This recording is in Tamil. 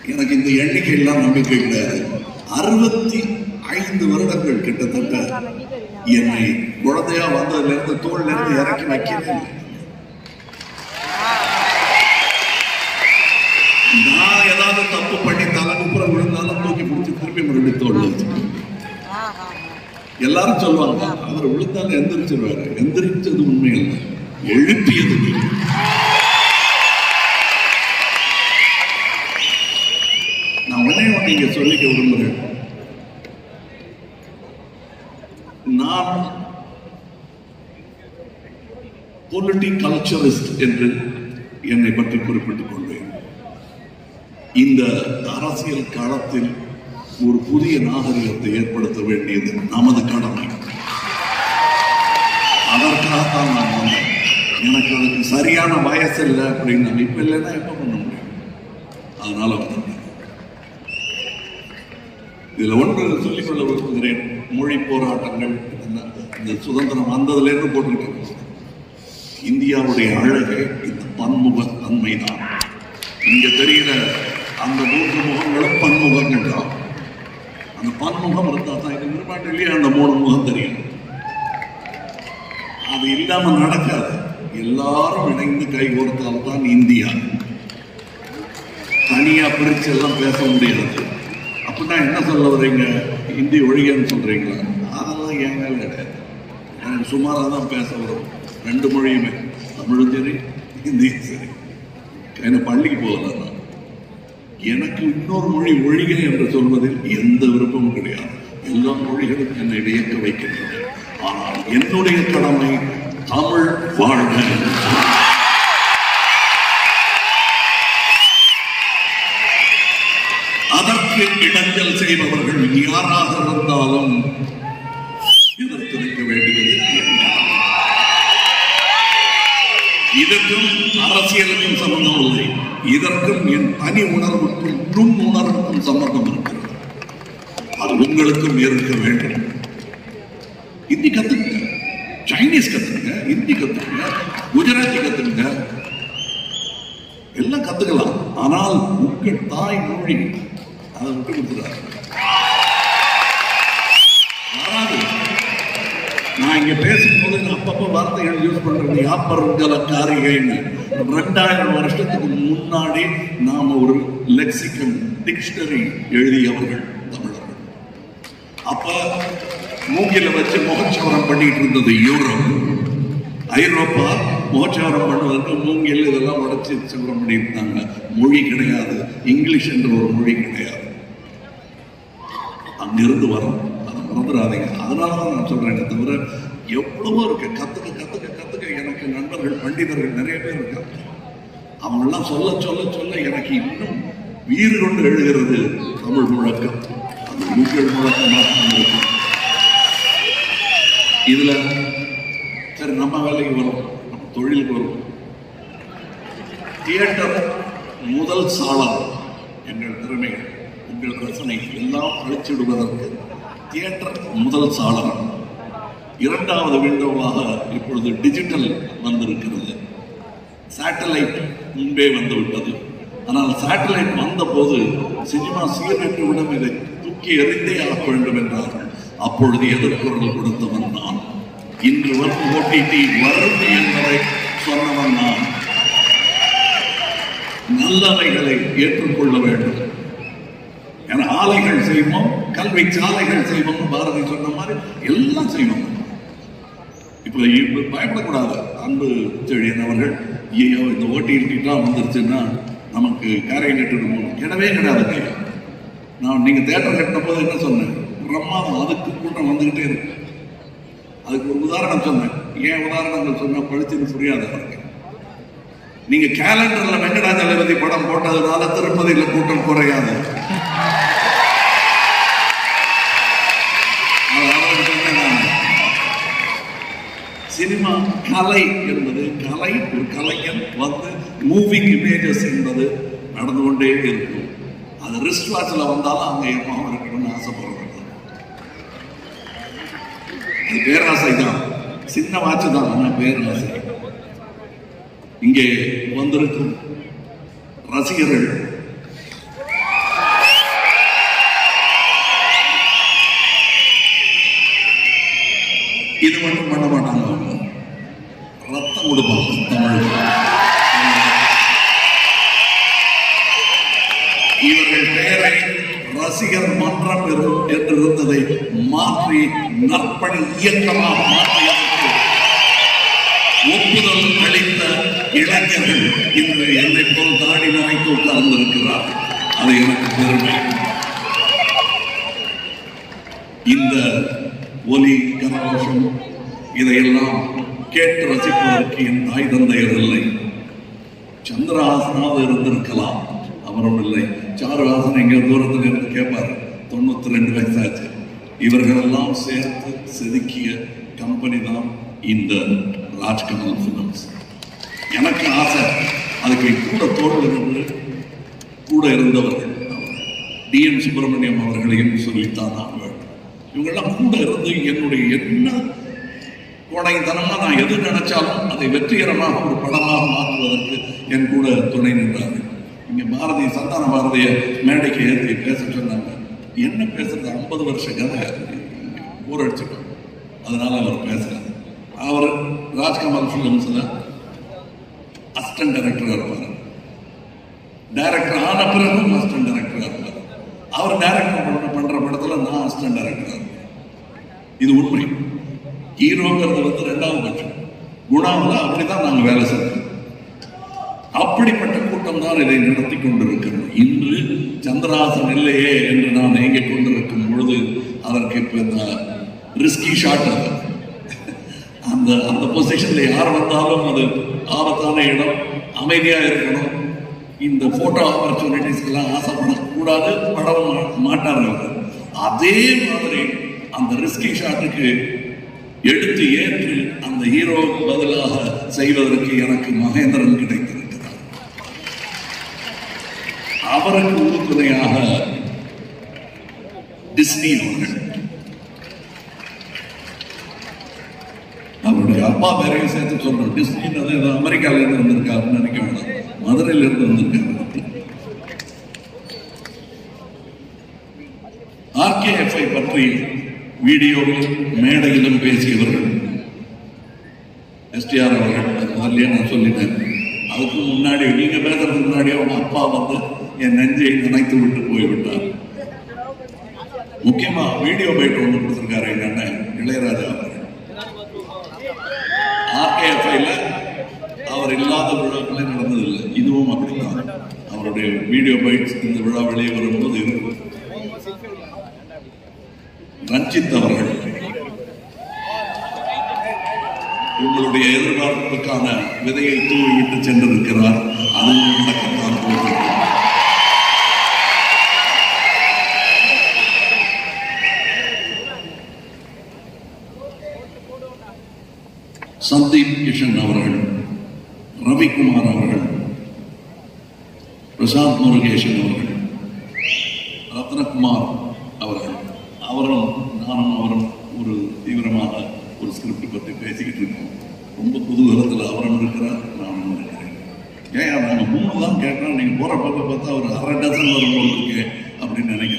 எனக்கு இந்த எண்ணிக்கையெல்லாம் நம்பிக்கை கிடையாது அறுபத்தி ஐந்து வருடங்கள் கிட்டத்தட்ட என்னை குழந்தையா வந்ததுல இருந்து தோல்ல இருந்து இறக்கி வைக்கவே இல்லை நான் ஏதாவது தப்பு பண்ணி தலைமுப்புற விழுந்தாலும் தூக்கி பிடிச்சி திருப்பி மறுபடியும் தோல்ல வச்சுக்கணும் எல்லாரும் சொல்லுவாங்க அவர் விழுந்தாலும் எந்திரிச்சிருவாரு எந்திரிச்சது உண்மை இல்லை எழுப்பியது நீ. நான் ஒன்னே ஒண்ணு இங்க சொல்லிக்க விரும்புறேன் நான் பொலிட்டி கல்ச்சரிஸ்ட் என்று என்னை பற்றி குறிப்பிட்டுக் கொள்வேன் இந்த அரசியல் களத்தில் ஒரு புதிய நாகரிகத்தை ஏற்படுத்த வேண்டியது நமது கடமை அதற்காகத்தான் நான் வந்தேன் எனக்கு அதுக்கு சரியான வயசு இல்லை அப்படின்னு இப்ப இல்லைன்னா எப்ப பண்ண முடியும் அதனால வந்தேன் இதுல ஒன்று சொல்லிக்கொள்ள விரும்புகிறேன் மொழி போராட்டங்கள் இந்த- இந்த சுதந்திரம் வந்ததுல இருந்து போட்டுக்கிட்டு இந்தியாவுடைய அழகு இந்த பன்முக தன்மைதான் இங்க தெரிகிற அந்த மூன்று முகங்களும் பன்முகங்கள் தான் அந்த பன்முகம் இருந்தா தான் இது நிர்மாண்டிலேயே அந்த மூணு முகம் தெரியும் அது இல்லாம நடக்காது எல்லாரும் இணைந்து கைகோர்த்தால் தான் இந்தியா தனியா பிரிச்சு எல்லாம் பேச முடியாது அப்படின்னா என்ன சொல்ல வர்றீங்க இந்தி ஒழிகன்னு சொல்றீங்களா அதெல்லாம் என் மேல கிடையாது எனக்கு சுமாராக தான் பேச வரும் ரெண்டு மொழியுமே தமிழும் சரி ஹிந்தியும் சரி எனக்கு பள்ளிக்கு போகல நான் எனக்கு இன்னொரு மொழி ஒழிக என்று சொல்வதில் எந்த விருப்பமும் கிடையாது எல்லா மொழிகளும் என்னை வியக்க வைக்கின்றன ஆனால் என்னுடைய கடமை தமிழ் வாழ்க என்று சொல்வது. அதற்கு இடைஞ்சல் செய்பவர்கள் யாராக இருந்தாலும் எதிர்த்து நிற்க வேண்டியது என் கடமை. இதற்கும் அரசியலுக்கும் சம்பந்தம் இல்லை இதற்கும் என் தனி உணர்வுக்கும் நுண் உணர்வுக்கும் சம்பந்தம் இருக்கிறது அது உங்களுக்கும் இருக்க வேண்டும் ஹிந்தி கத்துக்குங்க சைனீஸ் கத்துக்குங்க ஹிந்தி கத்துக்குங்க குஜராத்தி கத்துக்குங்க எல்லாம் கத்துக்கலாம் ஆனால் உங்கள் தாய் மொழி அதை விட்டு கொடுத்துறாரு வராது நான் இங்க பேசும்போது நான் அப்பப்போ வார்த்தைகள் யூஸ் பண்றது யாப்பருங்கல காரிகைன்னு ரெண்டாயிரம் வருஷத்துக்கு முன்னாடி நாம ஒரு லெக்சிக்கன் டிக்ஷனரி எழுதியவர்கள் தமிழர்கள் அப்ப மூங்கில வச்சு முகச்சவரம் பண்ணிட்டு இருந்தது யூரோப் ஐரோப்பா முகச்சாரம் பண்ணுவதற்கு மூங்கில் இதெல்லாம் உடைச்சு சவரம் பண்ணியிருந்தாங்க மொழி கிடையாது இங்கிலீஷ் என்ற ஒரு மொழி கிடையாது அங்கிருந்து வரும் அதை மறந்துடாதீங்க அதனால தான் நான் சொல்றேனே தவிர எவ்வளவோ இருக்கு கத்துக்க கத்துக்க கத்துக்க எனக்கு நண்பர்கள் பண்டிதர்கள் நிறைய பேர் இருக்காங்க அவங்கெல்லாம் சொல்ல சொல்ல சொல்ல எனக்கு இன்னும் வீறு கொண்டு எழுகிறது தமிழ் முழக்கம் அது உங்கள் முழக்கமாக தான் இருக்கும் இதுல சரி நம்ம வேலைக்கு வரும் நம்ம தொழிலுக்கு வரும் தியேட்டர் முதல் சாளரம் எங்கள் திறமைகள் உங்கள் ரசனை எல்லாம் அழிச்சிடுவதற்கு தியேட்டர் முதல் சாளரம் இரண்டாவது விண்டோவாக இப்பொழுது டிஜிட்டல் வந்திருக்கிறது சேட்டலைட் முன்பே வந்து விட்டது ஆனால் சேட்டலைட் வந்த போது சினிமா சீரற்றுவிடம் இதை தூக்கி எறிந்தே ஆக வேண்டும் என்றார்கள் அப்பொழுது எதிர்குரல் கொடுத்தவன் நான் இன்று வரும் ஓடிடி வரும் என்பதை சொன்னவன் நான் நல்லவைகளை ஏற்றுக்கொள்ள வேண்டும் ஏன்னா ஆலைகள் செய்வோம் கல்வி சாலைகள் செய்வோம் பாரதி சொன்ன மாதிரி எல்லாம் செய்வோம் இப்ப இப்ப பயப்படக்கூடாது அன்பு செழியன் அவர்கள் ஐயோ இந்த ஓட்டிகிட்டா வந்துருச்சுன்னா நமக்கு காரை கட்டணும் கிடவே கிடையாதுங்க நான் நீங்க தேட்டர் கட்டின போது என்ன சொன்னேன் பிரம்மாதம் அதுக்கு கூட்டம் வந்துகிட்டே இருக்கு அதுக்கு ஒரு உதாரணம் சொன்னேன் ஏன் உதாரணங்கள் சொன்னா படிச்சுன்னு புரியாது அவருக்கு நீங்க கேலண்டர்ல வெங்கடாஜலபதி படம் போட்டதுனால திருப்பதியில கூட்டம் குறையாது அது அவருக்கு சொன்னேன் நான். சினிமா கலை என்பது கலை ஒரு கலைஞன் வந்து மூவிங் இமேஜஸ் என்பது நடந்து கொண்டே இருக்கும் அது ரிஸ்ட் வாட்சில் வந்தாலும் அங்கே எப்பவும் இருக்கணும்னு ஆசைப்படுறாங்க அது பேராசை தான் சின்ன வாட்ச் தான் ஆனால் பேராசை இங்கே வந்திருக்கும் ரசிகர்கள் இது மட்டும் பண்ண மாட்டாங்க அவங்க ரத்தம் கொடுப்பாங்க தமிழுக்கு இவர்கள் பெயரை ரசிகர் மன்றம் என்று- என்று இருந்ததை மாற்றி நற்பணி இயக்கமாக மாற்றியதற்கு ஒப்புதல் அளித்த இளைஞர்கள் இன்று என்னை போல் தாடி நரைத்து உட்கார்ந்திருக்கிறார் அது எனக்கு பெருமை இந்த ஒலி கரகோஷம் இதையெல்லாம் கேட்டு ரசிப்பதற்கு என் தாய் தந்தையர் இல்லை சந்திரஹாசனாவது இருந்திருக்கலாம் அவரும் இல்லை சாருஹாசன் எங்க தூரத்தில் இருந்து கேட்பார் தொண்ணூத்தி ரெண்டு வயசாச்சு இவர்களெல்லாம் சேர்த்து செதுக்கிய கம்பெனி தான் இந்த ராஜ்கமல் ஃபிலிம்ஸ் எனக்கு ஆசை அதுக்கு கூட தோல் இருந்து கூட இருந்தவர்கள் டி எம் சுப்பிரமணியம் அவர்களையும் சொல்லித்தான் நான் வேண்டும் இவங்கெல்லாம் கூட இருந்து என்னுடைய என்ன கோடைத்தனமா நான் எது நினைச்சாலும் அதை வெற்றிகரமாக ஒரு படமாக மாற்றுவதற்கு என் கூட துணை நின்றார்கள் இங்க பாரதி சந்தான பாரதிய மேடைக்கு ஏற்றி பேச சொன்னாங்க என்ன பேசுறது ஐம்பது வருஷ கதை ஊர் அடிச்சுட்டோம் அதனால அவர் பேசுறாரு அவர் ராஜ்கமல் ஃபிலிம்ஸ்ல அசிஸ்டன்ட் டைரக்டரா இருப்பார் டைரக்டர் ஆன பிறகும் அசிஸ்டன்ட் டைரக்டரா இருப்பார் அவர் டைரக்டர் பண்ற பண்ற படத்துல நான் அசிஸ்டன்ட் டைரக்டரா இருப்பேன் இது உண்மை ஹீரோங்கிறது வந்து ரெண்டாவது பட்சம் குணாவில் அப்படிதான் நாங்க வேலை செய்வோம் அப்படிப்பட்ட கூட்டம் தான் இதை நடத்தி கொண்டிருக்கிறது இன்று சந்திரஹாசன் இல்லையே என்று நான் இயங்கிக் கொண்டிருக்கும் பொழுது அதற்கு இப்ப இந்த ரிஸ்கி ஷாட் அது அந்த அந்த பொசிஷன்ல யார் வந்தாலும் அது ஆபத்தான இடம் அமைதியா இருக்கணும் இந்த போட்டோ ஆப்பர்ச்சுனிட்டிஸ்க்கெல்லாம் ஆசைப்படக்கூடாது படம் மா- மாட்டார் அவர் அதே மாதிரி அந்த ரிஸ்கி ஷாட்டுக்கு எடுத்து ஏற்று அந்த ஹீரோவுக்கு பதிலாக செய்வதற்கு எனக்கு மகேந்திரன் கிடைத்திருக்கிறார் அவருக்கு உறுதுணையாக டிஸ்னி அவர்கள் அவருடைய அப்பா பேரையும் சேர்த்து சொல்றோம் டிஸ்னின்றது ஏதோ அமெரிக்கால இருந்து வந்திருக்காருன்னு நினைக்க வேண்டாம் மதுரையில இருந்து வந்திருக்காரு ஆர்கேஎஃப்ஐ பற்றி வீடியோவிலும் மேடையிலும் பேசியவர்கள் எஸ்டிஆர் அவர்கள் அது முதல்லயே நான் சொல்லிட்டேன் அதுக்கு முன்னாடி நீங்க பேசுறதுக்கு முன்னாடி அவங்க அப்பா வந்து என் நெஞ்சை நினைத்து விட்டு போய்விட்டார் முக்கியமா வீடியோ பைட் ஒன்று கொடுத்திருக்காரு எங்க அண்ணன் இளையராஜா அவர்கள் ஆர்கேஎஃப்ஐல அவர் இல்லாத விழாக்களே நடந்ததில்லை இதுவும் அப்படித்தான் அவருடைய வீடியோ பைட்ஸ் இந்த விழா வெளியே வரும்போது இருக்கும் ரஞ்சித் அவர்கள் உங்களுடைய எதிர்பார்ப்புக்கான விதையை தூவிவிட்டு சென்றிருக்கிறார் அதுவும் நடக்கத்தான் போகிறது சந்தீப் கிஷன் அவர்கள் ரவிக்குமார் அவர்கள் பிரசாந்த் முருகேசன் அவர்கள் ரத்னகுமார் அவர்கள் அவரும் நானும் அவரும் ஒரு தீவிரமாக ஒரு ஸ்கிரிப்ட் பற்றி பேசிக்கிட்டு இருக்கோம் ரொம்ப குதூகலத்தில் அவரும் இருக்கிறார் நானும் இருக்கிறேன் ஏன் நாங்கள் மூணு தான் கேட்டோம் நீங்கள் போகிற பக்கம் பார்த்தா ஒரு அரை டசன் வரும் போல இருக்கே அப்படின்னு நினைக்கிறேன்